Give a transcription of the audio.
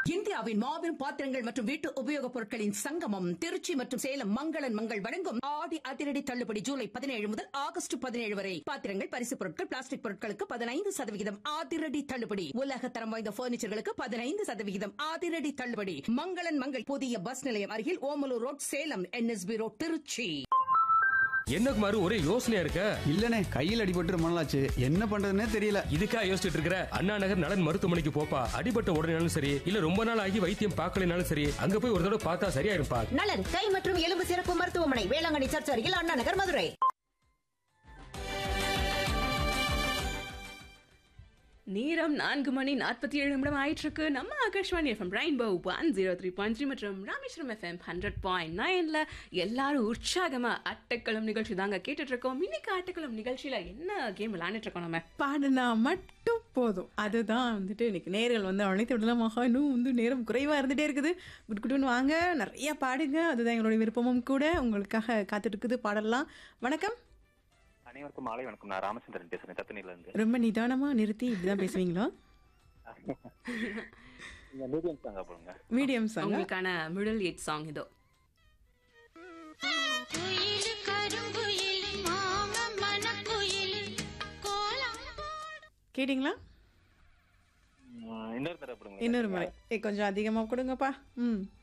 இந்தியாவின் மாபெரும் பாத்திரங்கள் மற்றும் வீட்டு உபயோகப் பொருட்களின் சங்கமம் திருச்சி மற்றும் சேலம் மங்களன் மங்கள் வழங்கும் ஆடி அதிரடி தள்ளுபடி ஜூலை பதினேழு முதல் ஆகஸ்ட் பதினேழு வரை பாத்திரங்கள் பரிசுப் பொருட்கள் பிளாஸ்டிக் பொருட்களுக்கு பதினைந்து சதவிகிதம் அதிரடி தள்ளுபடி உலக தரம் வாய்ந்த பர்னிச்சர்களுக்கு பதினைந்து சதவிகிதம் அதிரடி தள்ளுபடி மங்களன் மங்கள் புதிய பஸ் நிலையம் அருகில் Omalur road Salem NSB road Trichy என்ன குமார் ஒரே யோசனையா இருக்க இல்லனே கையில் அடிபட்டு ரொம்ப நாளாச்சு என்ன பண்றதுன்னே தெரியல இதுக்கா யோசிச்சுட்டு இருக்கிற அண்ணா நகர் நலன் மருத்துவமனைக்கு போப்பா அடிபட்ட உடனேனாலும் சரி இல்ல ரொம்ப நாள் ஆகி வைத்தியம் பார்க்கலைனாலும் சரி அங்க போய் ஒரு தடவை பார்த்தா சரியாயிருப்பா நலன் கை மற்றும் எலும்பு சிறப்பு மருத்துவமனை வேளாங்கண்ணி சர்ச் அருகில் அண்ணா நகர் மதுரை நேரம் நான்கு மணி நாற்பத்தி ஏழு நிமிடம் ஆயிட்டு இருக்கு நம்ம Akashvani FM rainbow one zero three point three மற்றும் ராமேஸ்வரம் எஃப்எம் ஹண்ட்ரட் பாயிண்ட் நைன்ல எல்லாரும் உற்சாகமா அட்டக்களம் நிகழ்ச்சி தாங்க கேட்டுட்டு இருக்கோம் இன்னைக்கு அட்டக்களம் நிகழ்ச்சியில என்ன கேம் விளையாண்டுட்டு இருக்கோம் நம்ம பாடினா மட்டும் போதும் அதுதான் வந்துட்டு இன்னைக்கு நேர்கள் வந்து அழைத்து விடலாம் மகா இன்னும் வந்து நேரம் குறைவாக இருந்துகிட்டே இருக்குது குட் குட்டுன்னு வாங்க நிறைய பாடுங்க அதுதான் எங்களுடைய விருப்பமும் கூட உங்களுக்காக காத்துட்டு இருக்குது பாடலாம் வணக்கம் அனைவருக்கும் மாலை வணக்கம் நான் ராமச்சந்திரன் பேசுறேன் தத்தனில இருந்து ரொம்ப நிதானமாக நிறுத்தி இப்படிதான் பேசுவீங்களா நீங்க மீடியம் சாங்க போடுங்க மீடியம் சாங் உங்களுக்கான மிடில் எயிட் சாங் இதோ குயிலு கருங்குயிலு மாம மனக்குயிலு கோலம் கேட்டிங்களா உம், இன்னொரு தடவை போடுங்க இன்னொரு முறை ஏ கொஞ்சம் அதிகமாக கொடுங்கப்பா ம்